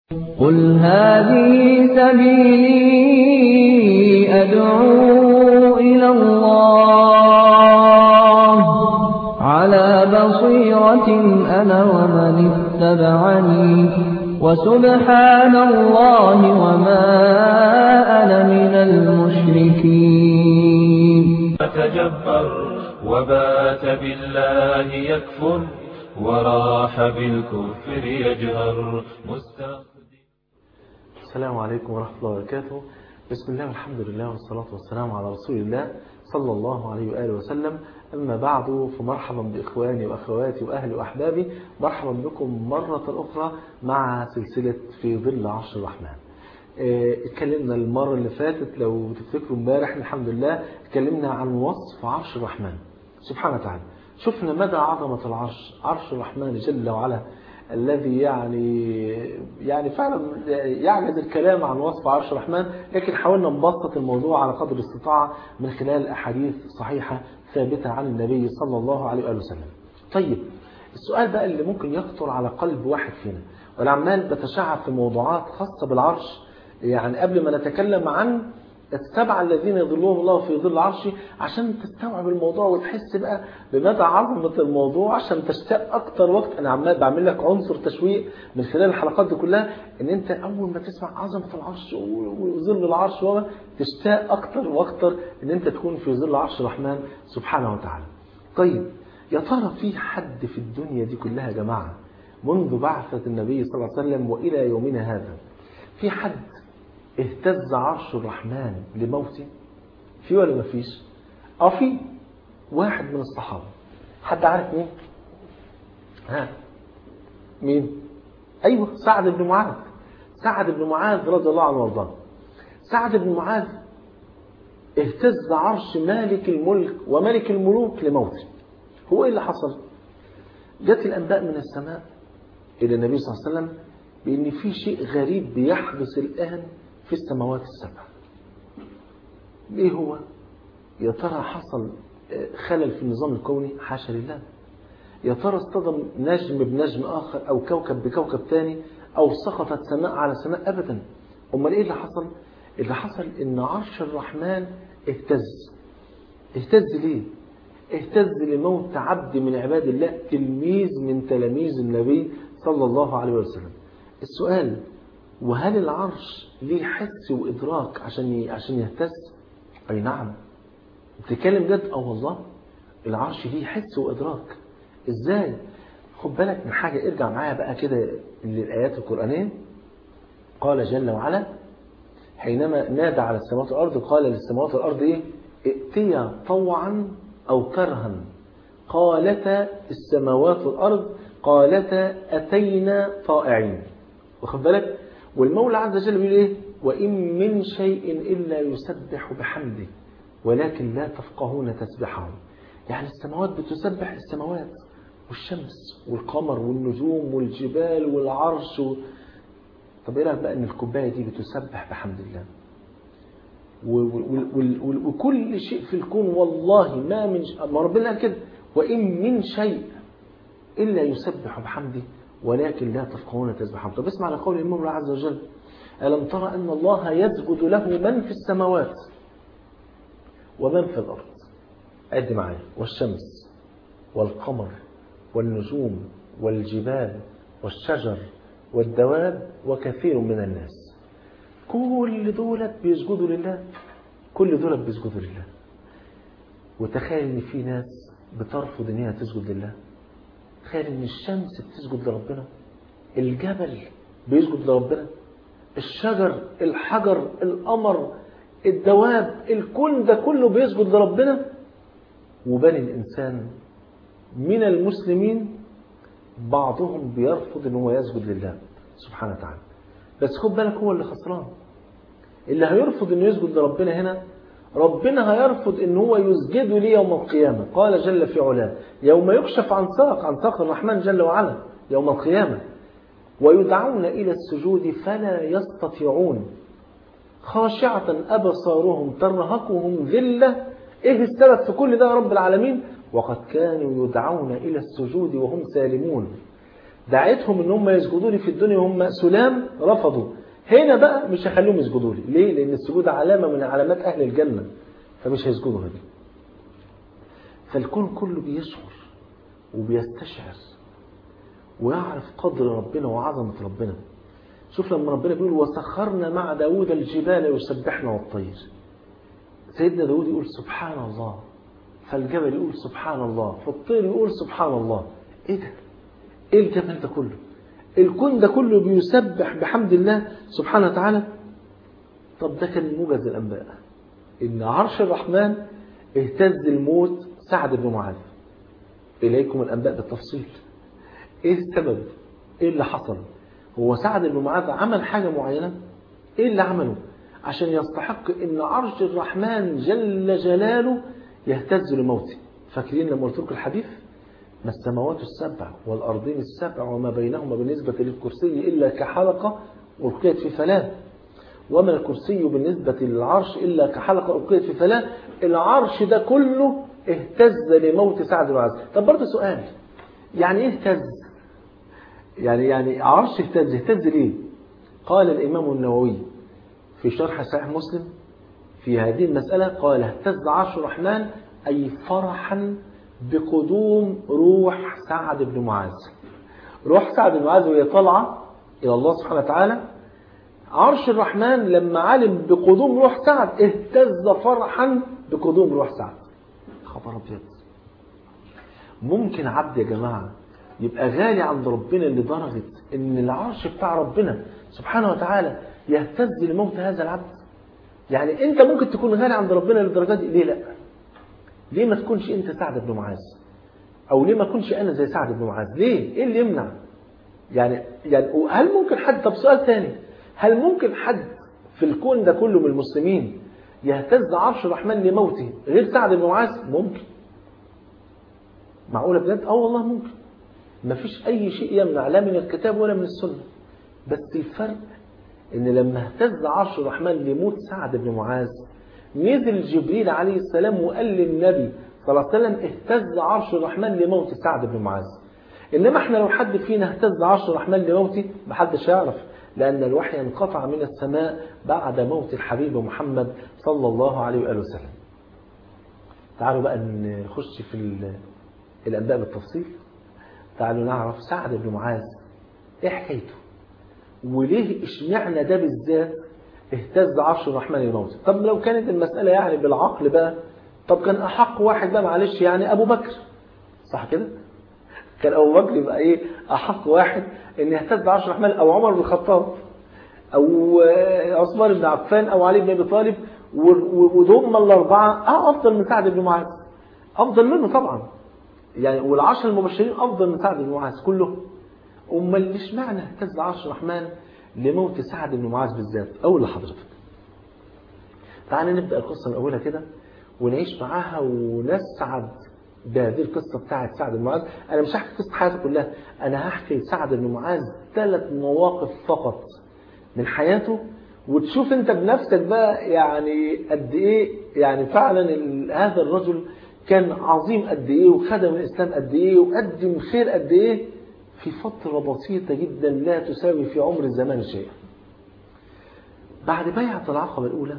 قل هذه سبيلي أدعو إلى الله على بصيرة أنا ومن اتبعني وسبحان الله وما أنا من المشركين تجبر وبات بالله يكفر وراح بالكفر يجهر مستقبل السلام عليكم ورحمة الله وبركاته بسم الله والحمد لله والصلاة والسلام على رسول الله صلى الله عليه وآله وسلم أما بعد فمرحبا بإخواني وأخواتي وأهلي وأحبابي مرحبا بكم مرة أخرى مع سلسلة في ظل عرش الرحمن اه اتكلمنا المرة اللي فاتت لو تفتكروا امبارح الحمد لله اتكلمنا عن وصف عرش الرحمن سبحانه وتعالى شفنا مدى عظمة العرش عرش الرحمن جل وعلا الذي يعني يعني فعلا يعجز الكلام عن وصف عرش الرحمن لكن حاولنا نبسط الموضوع على قدر الاستطاعة من خلال أحاديث صحيحة ثابتة عن النبي صلى الله عليه وآله وسلم طيب السؤال بقى اللي ممكن يخطر على قلب واحد فينا وانا عمال بتشعب في موضوعات خاصة بالعرش يعني قبل ما نتكلم عن السبعة الذين يظلهم الله في ظل عرشه عشان تستوعب الموضوع وتحس بقى بمدى عظمة الموضوع عشان تشتاق أكتر وقت أنا عمال بعمل لك عنصر تشويق من خلال الحلقات دي كلها إن أنت أول ما تسمع عظمة العرش وظل العرش وما تشتاق أكتر وأكتر إن أنت تكون في ظل عرش الرحمن سبحانه وتعالى. طيب يا ترى في حد في الدنيا دي كلها يا جماعة منذ بعثة النبي صلى الله عليه وسلم وإلى يومنا هذا في حد اهتز عرش الرحمن لموته في ولا ما فيش اه في واحد من الصحابة حد عارف مين ها مين ايوه سعد بن معاذ سعد بن معاذ رضي الله عنه وارضاه سعد بن معاذ اهتز عرش مالك الملك وملك الملوك لموته هو ايه اللي حصل جت الانباء من السماء الى النبي صلى الله عليه وسلم بان في شيء غريب بيحدث الان في السماوات السبع ايه هو يا ترى حصل خلل في النظام الكوني حاشا لله يا ترى اصطدم نجم بنجم اخر او كوكب بكوكب تاني او سقطت سماء على سماء ابدا امال ايه اللي حصل اللي حصل ان عرش الرحمن اهتز اهتز ليه اهتز لموت عبد من عباد الله تلميذ من تلاميذ النبي صلى الله عليه وسلم السؤال وهل العرش ليه حس وإدراك عشان عشان يهتز؟ أي نعم. بتتكلم جد؟ أه والله العرش ليه حس وإدراك. إزاي؟ خد بالك من حاجة ارجع معايا بقى كده للآيات القرآنية. قال جل وعلا حينما نادى على السماوات والأرض قال للسماوات والأرض إيه؟ ائتيا طوعا أو كرها قالتا السماوات والأرض قالتا أتينا طائعين. واخد بالك؟ والمولى عز وجل بيقول ايه وان من شيء الا يسبح بحمده ولكن لا تفقهون تسبحهم يعني السماوات بتسبح السماوات والشمس والقمر والنجوم والجبال والعرش و... طب ايه رايك بقى ان الكوبايه دي بتسبح بحمد الله و... و... و... وكل شيء في الكون والله ما من ش... ما ربنا قال كده وان من شيء الا يسبح بحمده ولكن لا تفقهون تسبحهم طب اسمع لقول المولى عز وجل ألم ترى أن الله يسجد له من في السماوات ومن في الأرض عد معايا والشمس والقمر والنجوم والجبال والشجر والدواب وكثير من الناس كل دولت بيسجدوا لله كل دولت بيسجدوا لله وتخيل ان في ناس بترفض ان هي تسجد لله تخيل ان الشمس بتسجد لربنا الجبل بيسجد لربنا الشجر الحجر القمر الدواب الكل ده كله بيسجد لربنا وبني الانسان من المسلمين بعضهم بيرفض ان هو يسجد لله سبحانه وتعالى بس خد بالك هو اللي خسران اللي هيرفض انه يسجد لربنا هنا ربنا هيرفض ان هو يسجد لي يوم القيامة قال جل في علاه يوم يكشف عن ساق عن ساق الرحمن جل وعلا يوم القيامة ويدعون إلى السجود فلا يستطيعون خاشعة أبصارهم ترهقهم ذلة إيه السبب في كل ده يا رب العالمين وقد كانوا يدعون إلى السجود وهم سالمون دعيتهم ان هم يسجدوا لي في الدنيا وهم سلام رفضوا هنا بقى مش هخليهم يسجدوا لي ليه لان السجود علامه من علامات اهل الجنه فمش هيسجدوا هنا فالكون كله بيشعر وبيستشعر ويعرف قدر ربنا وعظمه ربنا شوف لما ربنا بيقول وسخرنا مع داود الجبال يسبحن والطير سيدنا داود يقول سبحان الله فالجبل يقول سبحان الله فالطير يقول سبحان الله ايه ده ايه الجمال ده كله الكون ده كله بيسبح بحمد الله سبحانه وتعالى طب ده كان موجز الانباء ان عرش الرحمن اهتز الموت سعد بن معاذ اليكم الانباء بالتفصيل ايه السبب ايه اللي حصل هو سعد بن معاذ عمل حاجه معينه ايه اللي عمله عشان يستحق ان عرش الرحمن جل جلاله يهتز لموته فاكرين لما قلت لكم الحديث ما السماوات السبع والأرضين السبع وما بينهما بالنسبة للكرسي إلا كحلقة ألقيت في فلاة وما الكرسي بالنسبة للعرش إلا كحلقة ألقيت في فلاة العرش ده كله اهتز لموت سعد بن معاذ طب برضه سؤال يعني ايه اهتز يعني يعني عرش اهتز اهتز ليه قال الإمام النووي في شرح صحيح مسلم في هذه المسألة قال اهتز عرش الرحمن أي فرحا بقدوم روح سعد بن معاذ روح سعد بن معاذ وهي طالعة إلى الله سبحانه وتعالى عرش الرحمن لما علم بقدوم روح سعد اهتز فرحا بقدوم روح سعد خبر أبيض ممكن عبد يا جماعة يبقى غالي عند ربنا لدرجة ان العرش بتاع ربنا سبحانه وتعالى يهتز لموت هذا العبد يعني انت ممكن تكون غالي عند ربنا للدرجة دي ليه لا ليه ما تكونش انت سعد بن معاذ او ليه ما اكونش انا زي سعد بن معاذ ليه ايه اللي يمنع يعني يعني هل ممكن حد طب سؤال تاني هل ممكن حد في الكون ده كله من المسلمين يهتز عرش الرحمن لموته غير سعد بن معاذ ممكن معقولة بجد اه والله ممكن ما فيش اي شيء يمنع لا من الكتاب ولا من السنة بس الفرق ان لما اهتز عرش الرحمن لموت سعد بن معاذ نزل جبريل عليه السلام وقال للنبي صلى الله عليه وسلم اهتز عرش الرحمن لموت سعد بن معاذ انما احنا لو حد فينا اهتز عرش الرحمن لموته محدش يعرف لان الوحي انقطع من السماء بعد موت الحبيب محمد صلى الله عليه واله وسلم تعالوا بقى نخش في الانباء بالتفصيل تعالوا نعرف سعد بن معاذ ايه حكايته وليه اشمعنى ده بالذات اهتز عرش الرحمن لموته طب لو كانت المسألة يعني بالعقل بقى طب كان أحق واحد بقى معلش يعني أبو بكر صح كده كان أبو بكر يبقى إيه أحق واحد إن يهتز عرش الرحمن أو عمر بن الخطاب أو عثمان بن عفان أو علي بن أبي طالب ودول الأربعة أه أفضل من سعد بن معاذ أفضل منه طبعا يعني والعشر المبشرين أفضل من سعد بن معاذ كلهم أمال ليش معنى اهتز عرش الرحمن لموت سعد بن معاذ بالذات أول لحضرتك تعال نبدأ القصة من أولها كده ونعيش معاها ونسعد بهذه القصة بتاعت سعد بن معاذ أنا مش هحكي قصة حياته كلها أنا هحكي سعد بن معاذ ثلاث مواقف فقط من حياته وتشوف أنت بنفسك بقى يعني قد إيه يعني فعلا هذا الرجل كان عظيم قد إيه وخدم الإسلام قد إيه وقدم خير قد إيه في فترة بسيطة جدا لا تساوي في عمر الزمان شيئا بعد بيعة العقبة الأولى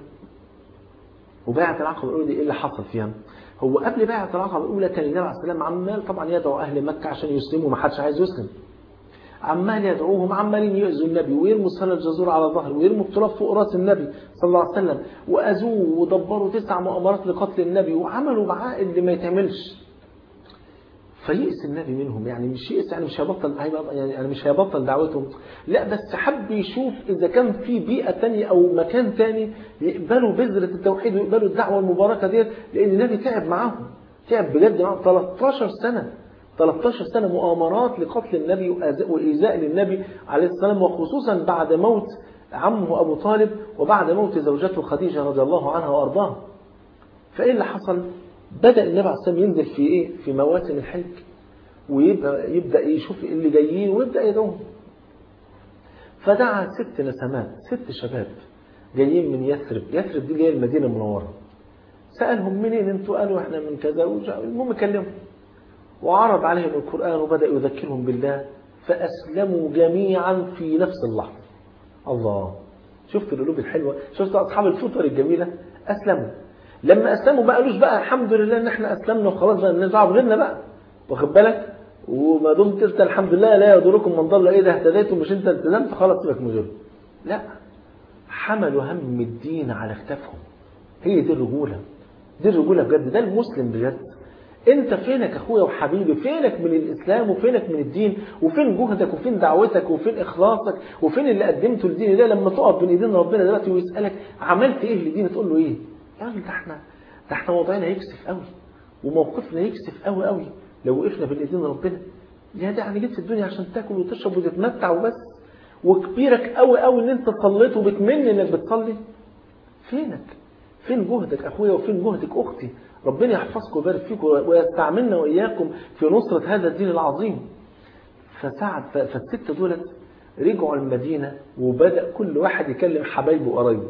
وبيعة العقبة الأولى دي إيه اللي حصل فيها هو قبل بيعة العقبة الأولى كان النبي عليه السلام عمال طبعا يدعو أهل مكة عشان يسلموا ما حدش عايز يسلم عمال يدعوهم عمالين يؤذوا النبي ويرموا السنة الجزور على ظهره ويرموا التراب فوق راس النبي صلى الله عليه وسلم وأذوه ودبروا تسع مؤامرات لقتل النبي وعملوا معاه اللي ما يتعملش فيئس النبي منهم يعني مش يئس يعني مش هيبطل يعني مش هيبطل دعوتهم لا بس حب يشوف اذا كان في بيئه ثانيه او مكان ثاني يقبلوا بذره التوحيد ويقبلوا الدعوه المباركه ديت لان النبي تعب معاهم تعب بجد معاهم 13 سنه 13 سنه مؤامرات لقتل النبي وايذاء للنبي عليه السلام وخصوصا بعد موت عمه ابو طالب وبعد موت زوجته خديجه رضي الله عنها وارضاها فايه اللي حصل بدأ النبي عليه الصلاة ينزل في إيه؟ في مواسم الحج ويبدأ يبدأ يشوف اللي جايين ويبدأ يدعوهم فدعا ست نسمات ست شباب جايين من يثرب يثرب دي جايه المدينة المنورة سألهم منين انتوا قالوا احنا من كذا المهم كلمهم وعرض عليهم القرآن وبدأ يذكرهم بالله فأسلموا جميعا في نفس اللحظة الله شفت القلوب الحلوة شفت أصحاب الفطر الجميلة أسلموا لما أسلموا ما قالوش بقى الحمد لله إن إحنا أسلمنا وخلاص بقى نرجع بغيرنا بقى واخد بالك وما دمت انت الحمد لله لا يضركم من ضل اذا اهتديتم مش انت التزمت خلاص سيبك من غيره لا حملوا هم الدين على كتافهم هي دي الرجوله دي الرجوله بجد ده المسلم بجد انت فينك اخويا وحبيبي فينك من الاسلام وفينك من الدين وفين جهدك وفين دعوتك وفين اخلاصك وفين اللي قدمته لدين الله لما تقف بين ايدين ربنا دلوقتي ويسالك عملت ايه لدين تقول له ايه يا راجل ده احنا ده احنا وضعنا يكسف قوي وموقفنا يكسف قوي قوي لو وقفنا بين ايدين ربنا يا ده يعني جيت الدنيا عشان تاكل وتشرب وتتمتع وبس وكبيرك قوي قوي ان انت صليت وبتمن انك بتصلي فينك فين جهدك اخويا وفين جهدك اختي ربنا يحفظكم ويبارك فيكم ويستعملنا واياكم في نصرة هذا الدين العظيم فسعد فالستة دولت رجعوا المدينة وبدأ كل واحد يكلم حبايبه وقرايبه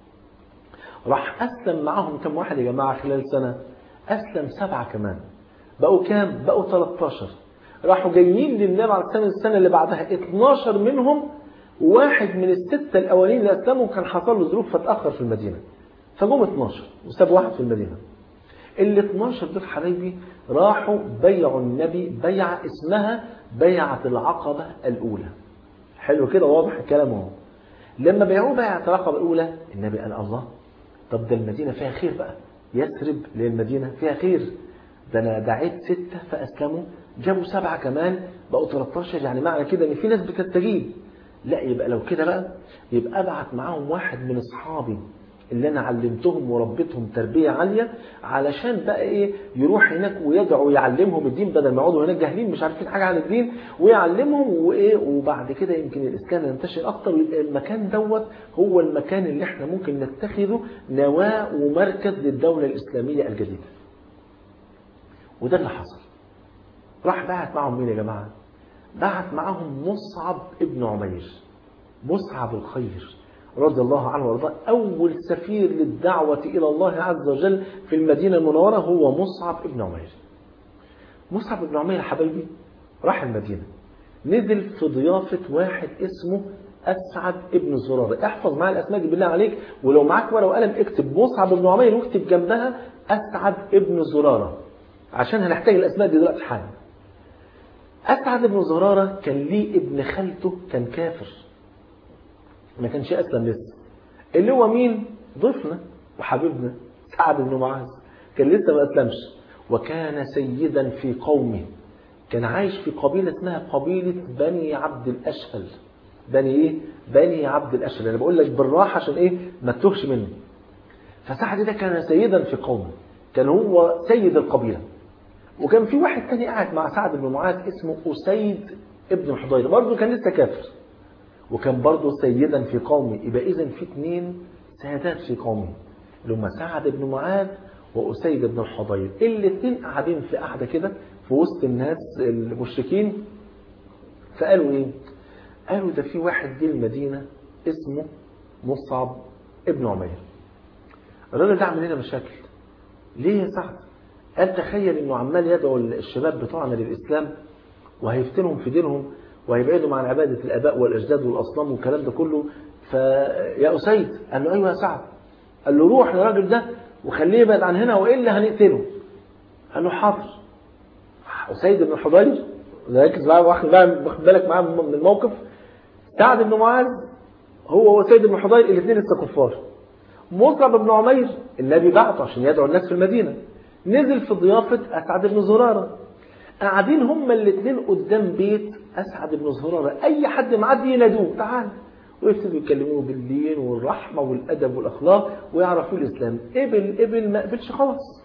راح أسلم معاهم كم واحد يا جماعة خلال سنة أسلم سبعة كمان بقوا كام بقوا 13 راحوا جايين للنبي عليه السلام السنة اللي بعدها 12 منهم واحد من الستة الأولين اللي أسلموا كان حصل له ظروف فتأخر في المدينة فجم 12 وساب واحد في المدينة ال 12 دول حبايبي راحوا بيعوا النبي بيعة اسمها بيعة العقبة الأولى حلو كده واضح الكلام اهو لما بيعوا بيعة العقبة الأولى النبي قال الله طب ده المدينة فيها خير بقى يثرب للمدينة فيها خير ده أنا دعيت ستة فأسلموا جابوا سبعة كمان بقوا 13 يعني معنى كده إن في ناس بتستجيب لا يبقى لو كده بقى يبقى أبعت معاهم واحد من أصحابي اللي انا علمتهم وربيتهم تربيه عاليه علشان بقى ايه يروح هناك ويدعو يعلمهم الدين بدل ما يقعدوا هناك جاهلين مش عارفين حاجه عن الدين ويعلمهم وايه وبعد كده يمكن الاسلام ينتشر اكتر ويبقى المكان دوت هو المكان اللي احنا ممكن نتخذه نواه ومركز للدوله الاسلاميه الجديده. وده اللي حصل. راح بعت معهم مين يا جماعه؟ بعت معاهم مصعب ابن عمير. مصعب الخير. رضي الله عنه وارضاه أول سفير للدعوة إلى الله عز وجل في المدينة المنورة هو مصعب ابن عمير مصعب ابن عمير حبايبي راح المدينة نزل في ضيافة واحد اسمه أسعد ابن زرارة احفظ معايا الأسماء دي بالله عليك ولو معاك ورقة وقلم اكتب مصعب ابن عمير واكتب جنبها أسعد ابن زرارة عشان هنحتاج الأسماء دي دلوقتي حالا أسعد ابن زرارة كان ليه ابن خالته كان كافر ما كانش أسلم لسه اللي هو مين ضيفنا وحبيبنا سعد بن معاذ كان لسه ما أسلمش وكان سيدا في قومه كان عايش في قبيلة اسمها قبيلة بني عبد الأشهل بني إيه؟ بني عبد الأشهل أنا بقول لك بالراحة عشان إيه ما تتوهش مني فسعد ده كان سيدا في قومه كان هو سيد القبيلة وكان في واحد تاني قاعد مع سعد بن معاذ اسمه أسيد ابن حضير برضه كان لسه كافر وكان برضه سيدا في قومه يبقى اذا في اثنين سادات في قومه اللي هم سعد بن معاذ وأسيد بن الحضير الاثنين قاعدين في قاعدة كده في وسط الناس المشركين فقالوا ايه قالوا ده في واحد جه المدينة اسمه مصعب ابن عمير الراجل ده عامل لنا مشاكل ليه يا سعد قال تخيل انه عمال يدعو الشباب بتوعنا للاسلام وهيفتنهم في دينهم وهيبعدهم عن عبادة الآباء والأجداد والأصنام والكلام ده كله فيا أسيد قال له أيوة يا سعد قال له روح للراجل ده وخليه يبعد عن هنا وإلا هنقتله قال له حاضر أسيد بن حضير ركز معايا واخد واخد بالك معاه من الموقف سعد بن معاذ هو وسيد بن حضير الاثنين لسه كفار مصعب بن عمير النبي بعته عشان يدعو الناس في المدينة نزل في ضيافة أسعد بن زرارة قاعدين هما الاثنين قدام بيت اسعد بن زراره اي حد معدي ينادوه تعال ويبتدوا يكلموه بالدين والرحمه والادب والاخلاق ويعرفوا الاسلام قبل قبل ما قبلش خلاص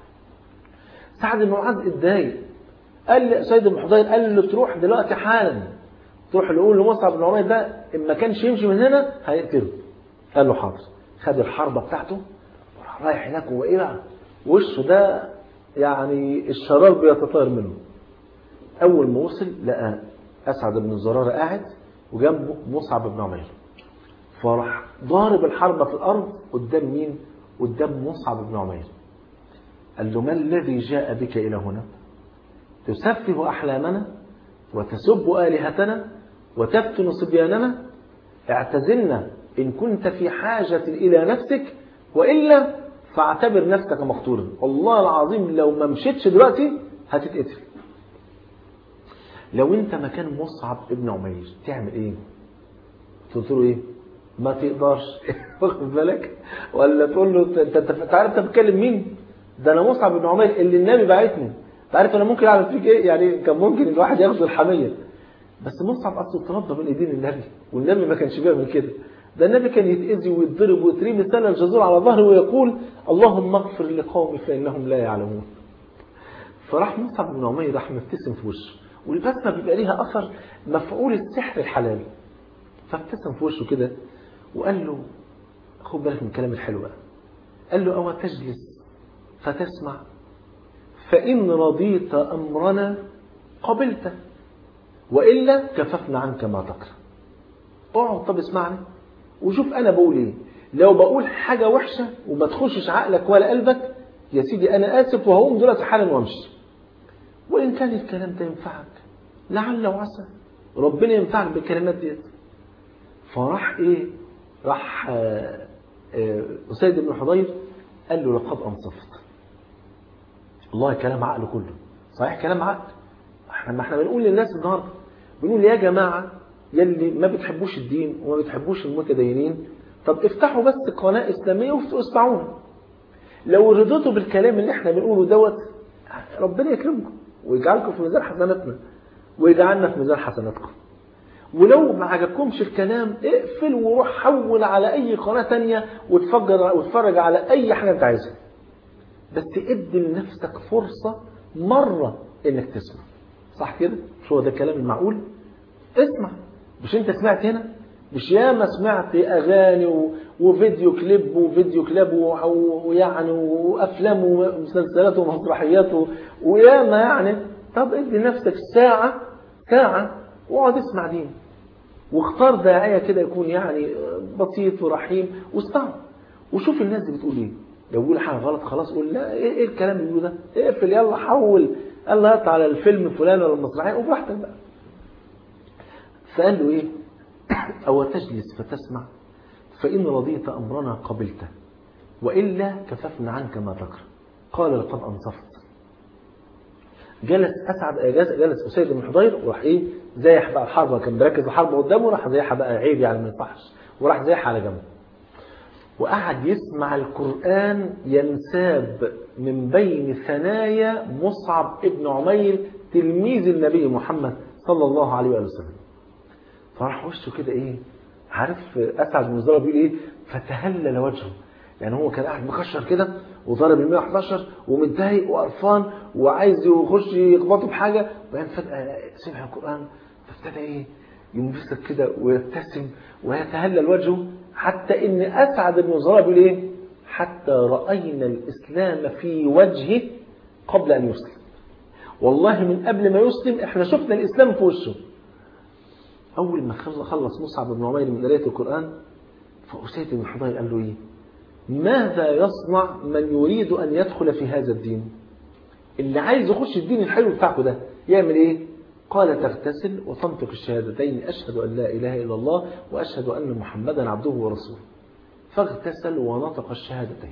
سعد بن معاذ اتضايق قال سيد بن حضير قال له تروح دلوقتي حالا تروح نقول لمصعب بن عمير ده ان ما كانش يمشي من هنا هيقتله قال له حاضر خد الحربه بتاعته وراح رايح هناك هو ايه بقى وشه ده يعني الشرار بيتطاير منه أول ما وصل لقى أسعد بن زرارة قاعد وجنبه مصعب بن عمير فراح ضارب الحربة في الأرض قدام مين؟ قدام مصعب بن عمير قال له ما الذي جاء بك إلى هنا؟ تسفه أحلامنا وتسب آلهتنا وتفتن صبياننا اعتزلنا إن كنت في حاجة إلى نفسك وإلا فاعتبر نفسك مقتولا والله العظيم لو ما مشيتش دلوقتي هتتقتل لو انت مكان مصعب ابن عمير تعمل ايه قلت له ايه ما تقدرش واخد بالك ولا تقول له انت انت عارف انت بتكلم مين ده انا مصعب بن عمير اللي النبي بعتني انت عارف انا ممكن اعمل فيك ايه يعني كان ممكن الواحد ياخد الحميه بس مصعب اصله اتربى من ايدين النبي والنبي ما كانش بيعمل كده ده النبي كان يتأذي ويتضرب ويترمي سنة الجزور على ظهره ويقول اللهم اغفر لقومي فإنهم لا يعلمون فراح مصعب بن عمير راح مبتسم في وشه والبسمة بيبقى ليها أثر مفعول السحر الحلال فابتسم في وشه كده وقال له خد بالك من الكلام الحلو بقى قال له أو تجلس فتسمع فإن رضيت أمرنا قبلته وإلا كففنا عنك ما تكره اقعد طب اسمعني وشوف أنا بقول إيه لو بقول حاجة وحشة وما تخشش عقلك ولا قلبك يا سيدي أنا آسف وهقوم دلوقتي حالا وامشي وإن كان الكلام ده ينفعك لعل وعسى ربنا ينفعك بالكلمات ديت فراح إيه راح آه آه أسيد بن حضير قال له لقد أنصفت والله كلام عقل كله صحيح كلام عقل احنا ما احنا بنقول للناس النهارده بنقول يا جماعة يلي ما بتحبوش الدين وما بتحبوش المتدينين طب افتحوا بس قناة إسلامية واسمعونا لو رضيتوا بالكلام اللي احنا بنقوله دوت ربنا يكرمكم ويجعلكم في ميزان حسناتنا ويجعلنا في ميزان حسناتكم ولو ما عجبكمش الكلام اقفل وروح حول على اي قناة تانية وتفجر وتفرج على اي حاجة انت عايزها بس ادي لنفسك فرصة مرة انك تسمع صح كده مش هو ده الكلام المعقول اسمع مش انت سمعت هنا مش ياما سمعت اغاني و... وفيديو كليب وفيديو كلاب ويعني وافلام ومسلسلات ومسرحيات و... وياما يعني طب ادي نفسك ساعة ساعة واقعد اسمع دين واختار داعية كده يكون يعني بسيط ورحيم واسمعه وشوف الناس دي بتقول ايه لو بيقول حاجة غلط خلاص قول لا ايه, إيه الكلام اللي بيقوله ده اقفل يلا حول يلا هات على الفيلم فلان ولا المسرحية وبراحتك بقى فقال له ايه او تجلس فتسمع فإن رضيت أمرنا قبلته وإلا كففنا عنك ما تكره قال لقد أنصفت جلس أسعد جلس, جلس أسيد بن حضير وراح إيه زايح بقى الحرب كان مركز الحرب قدامه راح زايحها بقى عيب يعني ما ينفعش وراح زايح على جنبه وقعد يسمع القرآن ينساب من بين ثنايا مصعب ابن عمير تلميذ النبي محمد صلى الله عليه وسلم فراح وشه كده ايه عارف اسعد بن زرار بيقول ايه فتهلل وجهه يعني هو كان قاعد مكشر كده وضرب ال 111 ومتضايق وقرفان وعايز يخش يخبطه بحاجه وبعدين فجاه سمع القران فابتدى ايه ينبسط كده ويبتسم ويتهلل وجهه حتى ان اسعد بن زرار بيقول ايه حتى راينا الاسلام في وجهه قبل ان يسلم والله من قبل ما يسلم احنا شفنا الاسلام في وشه أول ما خلص مصعب بن عمير من قراءة القرآن فأسيد بن حضير قال له إيه ماذا يصنع من يريد أن يدخل في هذا الدين اللي عايز يخش الدين الحلو بتاعكم ده يعمل إيه قال تغتسل وتنطق الشهادتين أشهد أن لا إله إلا الله وأشهد أن محمدا عبده ورسوله فاغتسل ونطق الشهادتين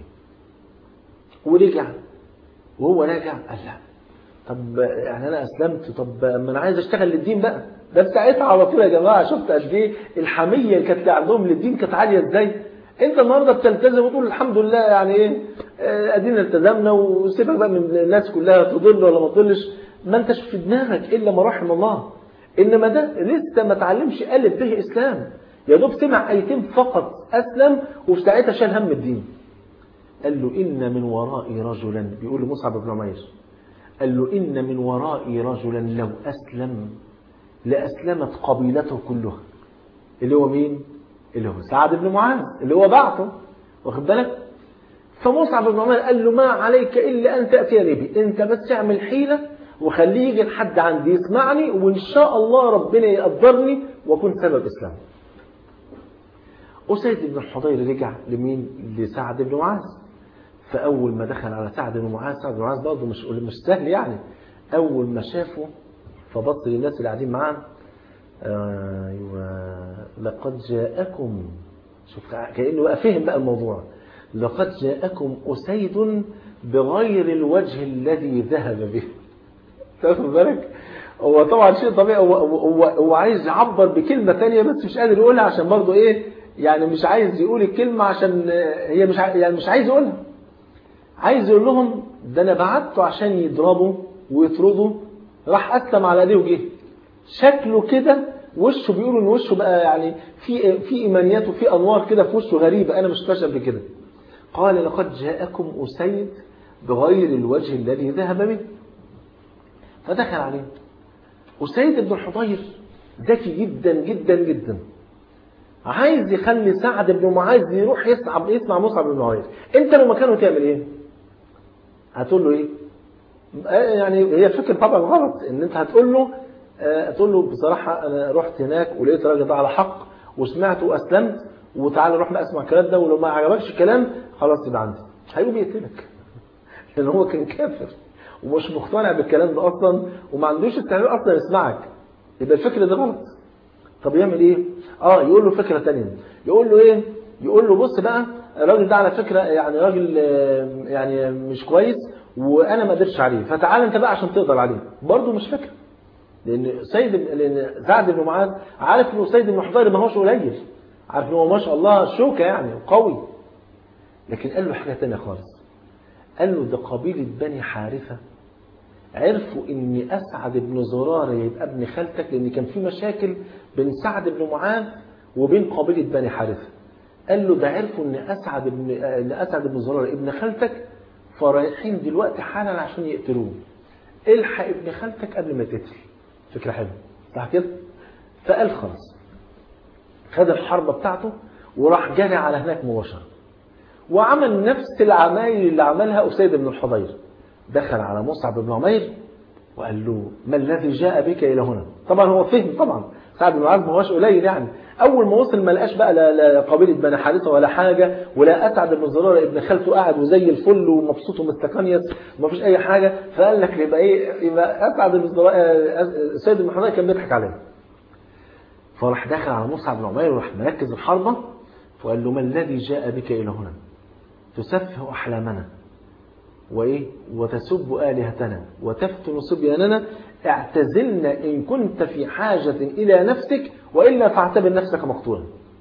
ورجع وهو راجع قال لا طب يعني أنا أسلمت طب ما أنا عايز أشتغل للدين بقى ده ساعتها على طول يا جماعه شفت قد ايه الحميه اللي كانت عندهم للدين كانت عاليه ازاي انت النهارده بتلتزم وتقول الحمد لله يعني ايه ادينا التزمنا وسيبك بقى من الناس كلها تضل ولا ما تضلش ما انتش في دماغك الا ما رحم الله انما ده لسه ما اتعلمش الف به اسلام يا دوب سمع ايتين فقط اسلم وفي ساعتها شال هم الدين قال له ان من ورائي رجلا بيقول لمصعب بن عمير قال له ان من ورائي رجلا لو اسلم لأسلمت قبيلته كلها اللي هو مين اللي هو سعد بن معاذ اللي هو بعته واخد بالك فمصعب بن عمير قال له ما عليك إلا أن تأتيني بي أنت بس اعمل حيلة وخليه يجي لحد عندي يسمعني وإن شاء الله ربنا يقدرني وأكون سبب إسلام أسيد بن الحضير رجع لمين لسعد بن معاذ فأول ما دخل على سعد بن معاذ سعد بن معاذ برضه مش مش سهل يعني أول ما شافه فبص للناس اللي قاعدين معاه ايوه لقد جاءكم شوف كانه بقى فهم بقى الموضوع لقد جاءكم اسيد بغير الوجه الذي ذهب به تاخد بالك هو طبعا شيء طبيعي هو, هو, هو عايز يعبر بكلمه ثانيه بس مش قادر يقولها عشان برضه ايه يعني مش عايز يقول الكلمه عشان هي مش يعني مش عايز يقولها عايز يقول لهم ده انا بعته عشان يضربوا ويطردوا راح اسلم على ايديه وجه شكله كده وشه بيقولوا ان وشه بقى يعني في في ايمانيات وفي انوار كده في وشه غريبه انا مش شفتهاش قبل كده قال لقد جاءكم اسيد بغير الوجه الذي ذهب به فدخل عليه أسيد بن الحضير ذكي جدا جدا جدا عايز يخلي سعد بن معاذ يروح يسمع يسمع مصعب بن عمير انت لو مكانه تعمل ايه هتقول له ايه يعني هي الفكره طبعا غلط ان انت هتقول له هتقول له بصراحه انا رحت هناك ولقيت الراجل ده على حق وسمعت واسلمت وتعالى نروح بقى اسمع الكلام ده ولو ما عجبكش الكلام خلاص يبقى عندي هيقوم يقتلك لان هو كان كافر ومش مقتنع بالكلام ده اصلا وما عندوش استعداد اصلا يسمعك يبقى الفكر ده غلط طب يعمل ايه اه يقول له فكره ثانيه يقول له ايه يقول له بص بقى الراجل ده على فكره يعني راجل يعني مش كويس وانا ما قدرتش عليه فتعال انت بقى عشان تقدر عليه برضه مش فكره لان سيد لان سعد بن معاذ عارف انه سيد بن حضير ما هوش قليل عارف انه ما شاء الله شوكه يعني قوي لكن قال له حاجه ثانيه خالص قال له ده قبيله بني حارثه عرفوا ان اسعد بن زراره يبقى ابن خالتك لان كان في مشاكل بين سعد بن معاذ وبين قبيله بني حارثه قال له ده عرفوا ان اسعد بن ان اسعد بن زراره ابن خالتك فرايحين دلوقتي حالا عشان يقتلوه الحق ابن خالتك قبل ما تقتل فكره حلوه صح كده فقال خلاص خد الحربه بتاعته وراح جري على هناك مباشره وعمل نفس العمايل اللي عملها اسيد بن الحضير دخل على مصعب بن عمير وقال له ما الذي جاء بك الى هنا طبعا هو فهم طبعا سعد بن معاذ ما هوش قليل يعني اول ما وصل ما لقاش بقى لا, لا قبيله بني حارثه ولا حاجه ولا اسعد بن زراره ابن خالته قاعد وزي الفل ومبسوط ومستكنيس وما فيش اي حاجه فقال لك يبقى ايه يبقى اسعد بن زراره سيد بن حضير كان بيضحك عليه فراح دخل على مصعب بن عمير وراح مركز الحربه وقال له ما الذي جاء بك الى هنا تسفه احلامنا وإيه وتسب آلهتنا وتفتن صبياننا اعتزلنا إن كنت في حاجة إلى نفسك وإلا فاعتبر نفسك مقتولا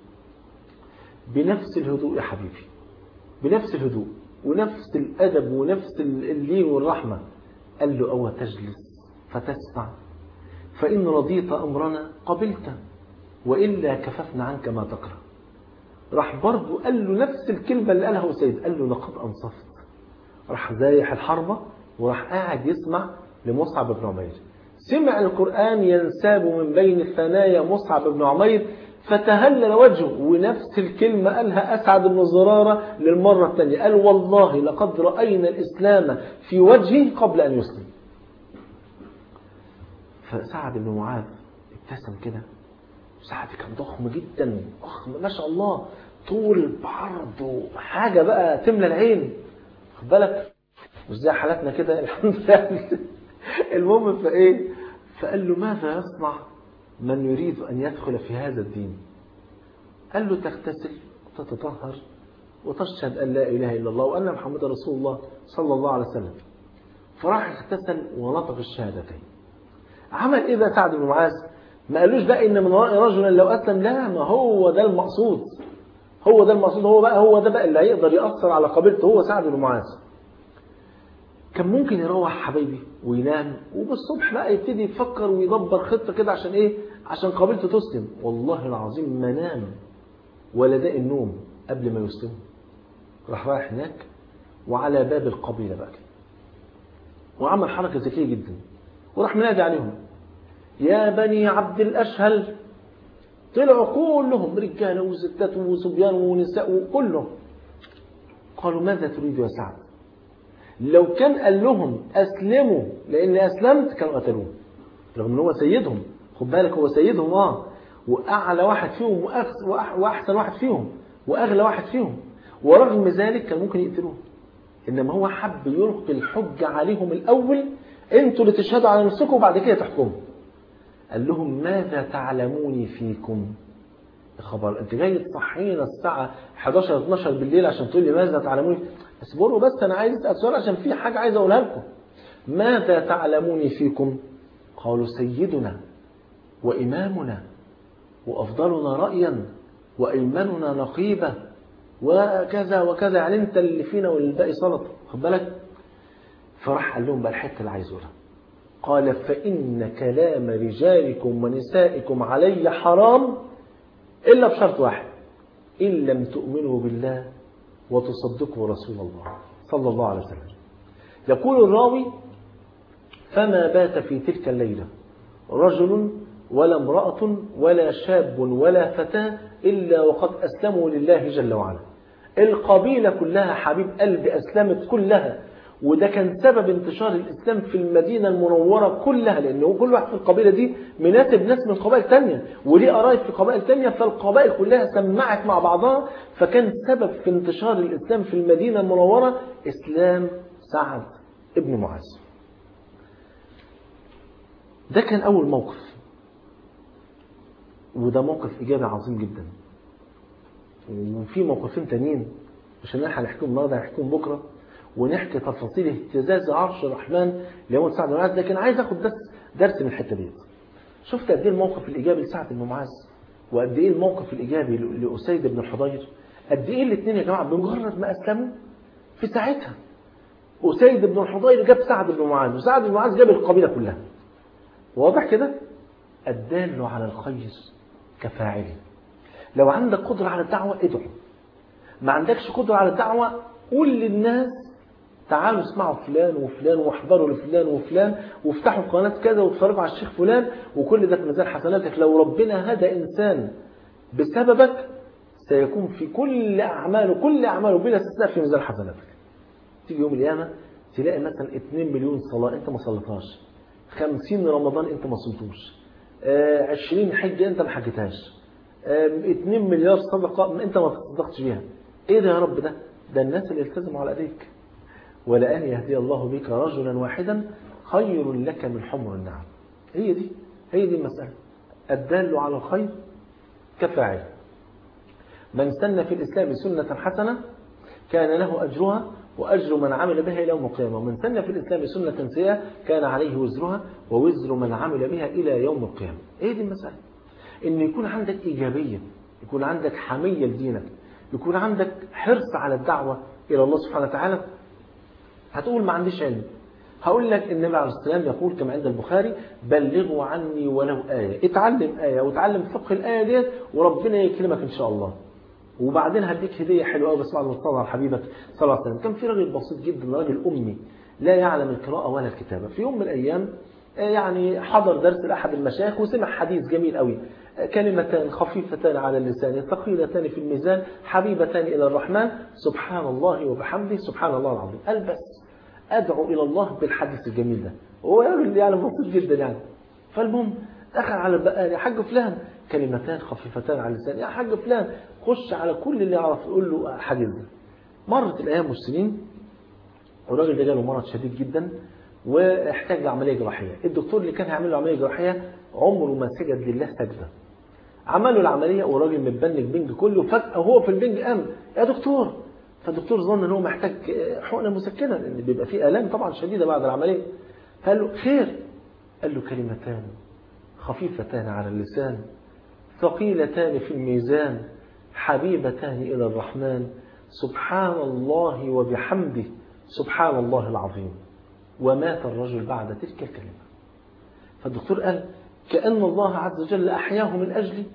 بنفس الهدوء يا حبيبي بنفس الهدوء ونفس الأدب ونفس اللين والرحمة قال له أو تجلس فتسمع فإن رضيت أمرنا قبلت وإلا كففنا عنك ما تكره راح برضه قال له نفس الكلمة اللي قالها سيد قال له لقد أنصفت راح زايح الحربة وراح قاعد يسمع لمصعب بن عمير سمع القرآن ينساب من بين الثنايا مصعب بن عمير فتهلل وجهه ونفس الكلمة قالها أسعد بن زرارة للمرة الثانية قال والله لقد رأينا الإسلام في وجهه قبل أن يسلم فسعد بن معاذ ابتسم كده سعد كان ضخم جدا ضخم ما شاء الله طول بعرض حاجة بقى تملى العين خد بالك مش زي حالاتنا كده الحمد لله المهم فايه فقال له ماذا يصنع من يريد ان يدخل في هذا الدين قال له تغتسل وتتطهر وتشهد ان لا اله الا الله وان محمد رسول الله صلى الله عليه وسلم فراح اغتسل ونطق الشهادتين عمل ايه بقى سعد بن معاذ ما قالوش بقى ان من وراء رجلا لو اسلم لا ما هو ده المقصود هو ده المقصود هو بقى هو ده بقى اللي هيقدر يأثر على قبيلته هو سعد بن معاذ كان ممكن يروح حبايبي وينام وبالصبح بقى يبتدي يفكر ويدبر خطة كده عشان ايه عشان قبيلته تسلم والله العظيم ما نام ولا داء النوم قبل ما يسلم راح رايح هناك وعلى باب القبيلة بقى كده وعمل حركة ذكية جدا وراح منادي عليهم يا بني عبد الأشهل طلعوا كلهم رجاله وستات وصبيان ونساء وكلهم قالوا ماذا تريد يا سعد لو كان قال لهم اسلموا لاني اسلمت كانوا قتلوه رغم ان هو سيدهم خد بالك هو سيدهم اه واعلى واحد فيهم واحسن واحد فيهم واغلى واحد فيهم ورغم ذلك كان ممكن يقتلوه انما هو حب يلقي الحجه عليهم الاول انتوا اللي تشهدوا على نفسكم وبعد كده تحكموا قال لهم ماذا تعلموني فيكم خبر انت جاي تصحينا الساعة 11 12 بالليل عشان تقول لي ماذا تعلموني اصبروا بس انا عايز اسال سؤال عشان في حاجة عايز اقولها لكم ماذا تعلموني فيكم قالوا سيدنا وإمامنا وأفضلنا رأيا وأيمننا نقيبة وكذا وكذا يعني أنت اللي فينا والباقي سلطة خد بالك فراح قال لهم بقى الحتة اللي عايز أقولها قال فإن كلام رجالكم ونسائكم علي حرام إلا بشرط واحد إن لم تؤمنوا بالله وتصدقوا رسول الله صلى الله عليه وسلم يقول الراوي فما بات في تلك الليلة رجل ولا امرأة ولا شاب ولا فتاة إلا وقد أسلموا لله جل وعلا القبيلة كلها حبيب قلب أسلمت كلها وده كان سبب انتشار الإسلام في المدينة المنورة كلها لأنه كل واحد في القبيلة دي مناسب ناس من قبائل تانية وليه قرايب في قبائل تانية فالقبائل كلها سمعت مع بعضها فكان سبب في انتشار الإسلام في المدينة المنورة إسلام سعد ابن معاذ ده كان أول موقف وده موقف إيجابي عظيم جدا وفي موقفين تانيين مش هنلحق نحكيهم النهارده هنحكيهم بكره ونحكي تفاصيل اهتزاز عرش الرحمن ليوم سعد بن معاذ لكن عايز اخد درس درس من الحته ديت شفت قد ايه الموقف الايجابي لسعد بن معاذ وقد ايه الموقف الايجابي لاسيد بن الحضير قد ايه الاثنين يا جماعه بمجرد ما اسلموا في ساعتها اسيد بن الحضير جاب سعد بن معاذ وسعد بن معاذ جاب القبيله كلها واضح كده الدال على الخير كفاعله لو عندك قدرة على الدعوة ادعو ما عندكش قدرة على الدعوة قول للناس تعالوا اسمعوا فلان وفلان واحضروا لفلان وفلان وافتحوا قناة كذا واتفرجوا على الشيخ فلان وكل ده في ميزان حسناتك لو ربنا هدى إنسان بسببك سيكون في كل أعماله كل أعماله بلا استثناء في ميزان حسناتك تيجي يوم القيامة تلاقي مثلا 2 مليون صلاة أنت ما صليتهاش 50 رمضان أنت ما صمتوش 20 حجة أنت ما حجتهاش 2 مليار صدقة انت ما تصدقتش بيها ايه ده يا رب ده ده الناس اللي التزموا على ايديك ولأن يهدي الله بك رجلا واحدا خير لك من حمر النعم هي دي هي دي المسألة الدال على الخير كفاعل من سن في الإسلام سنة حسنة كان له أجرها وأجر من عمل بها إلى يوم القيامة ومن سن في الإسلام سنة سيئة كان عليه وزرها ووزر من عمل بها إلى يوم القيامة إيه دي المسألة ان يكون عندك ايجابيه يكون عندك حميه لدينك يكون عندك حرص على الدعوه الى الله سبحانه وتعالى هتقول ما عنديش علم هقول لك النبي عليه الصلاه والسلام يقول كما عند البخاري بلغوا عني ولو ايه اتعلم ايه وتعلم فقه الايه ديت وربنا يكرمك ان شاء الله وبعدين هديك هديه حلوه قوي بس بعد ما تصلي على حبيبك صلى الله عليه وسلم كان في راجل بسيط جدا راجل امي لا يعلم القراءه ولا الكتابه في يوم من الايام يعني حضر درس لأحد المشايخ وسمع حديث جميل قوي كلمتان خفيفتان على اللسان ثقيلتان في الميزان حبيبتان إلى الرحمن سبحان الله وبحمده سبحان الله العظيم قال بس أدعو إلى الله بالحديث الجميل ده هو راجل يعني بسيط جدا يعني فالمهم دخل على البقال يا حاج فلان كلمتان خفيفتان على اللسان يا حاج فلان خش على كل اللي يعرف يقول له حديث ده مرت الأيام والسنين والراجل ده جاله مرض شديد جدا واحتاج لعمليه جراحيه الدكتور اللي كان هيعمل له عمليه جراحيه عمره ما سجد لله سجده عمل له العمليه والراجل متبنج بنج كله فجاه وهو في البنج قام يا دكتور فالدكتور ظن ان هو محتاج حقنه مسكنه لان بيبقى فيه الام طبعا شديده بعد العمليه قال له خير قال له كلمتان خفيفتان على اللسان ثقيلتان في الميزان حبيبتان الى الرحمن سبحان الله وبحمده سبحان الله العظيم ومات الرجل بعد تلك الكلمة فالدكتور قال كأن الله عز وجل أحياه من أجلي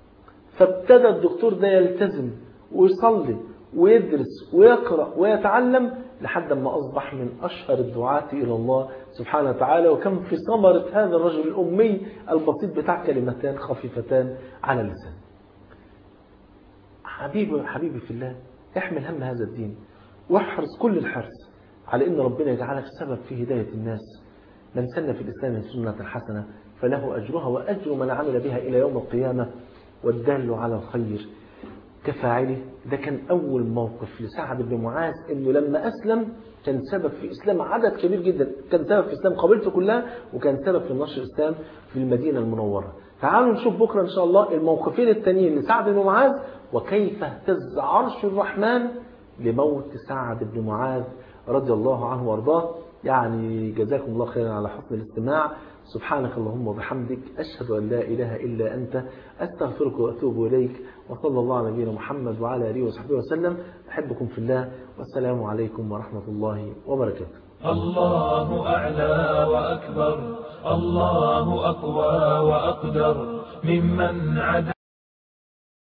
فابتدى الدكتور ده يلتزم ويصلي ويدرس ويقرأ ويتعلم لحد ما أصبح من أشهر الدعاة إلى الله سبحانه وتعالى وكم في ثمرة هذا الرجل الأمي البسيط بتاع كلمتان خفيفتان على اللسان حبيبي حبيبي في الله احمل هم هذا الدين واحرص كل الحرص على ان ربنا يجعلك سبب في هدايه الناس من سن في الاسلام سنه حسنه فله اجرها واجر من عمل بها الى يوم القيامه والدال على الخير كفاعله ده كان أول موقف لسعد بن معاذ إنه لما أسلم كان سبب في إسلام عدد كبير جدا كان سبب في إسلام قبيلته كلها وكان سبب في نشر الإسلام في المدينة المنورة تعالوا نشوف بكرة إن شاء الله الموقفين التانيين لسعد بن معاذ وكيف اهتز عرش الرحمن لموت سعد بن معاذ رضي الله عنه وارضاه يعني جزاكم الله خيرا على حسن الاستماع سبحانك اللهم وبحمدك أشهد أن لا إله إلا أنت أستغفرك وأتوب إليك وصلى الله على نبينا محمد وعلى آله وصحبه وسلم أحبكم في الله والسلام عليكم ورحمة الله وبركاته الله أعلى وأكبر الله أقوى وأقدر ممن عدا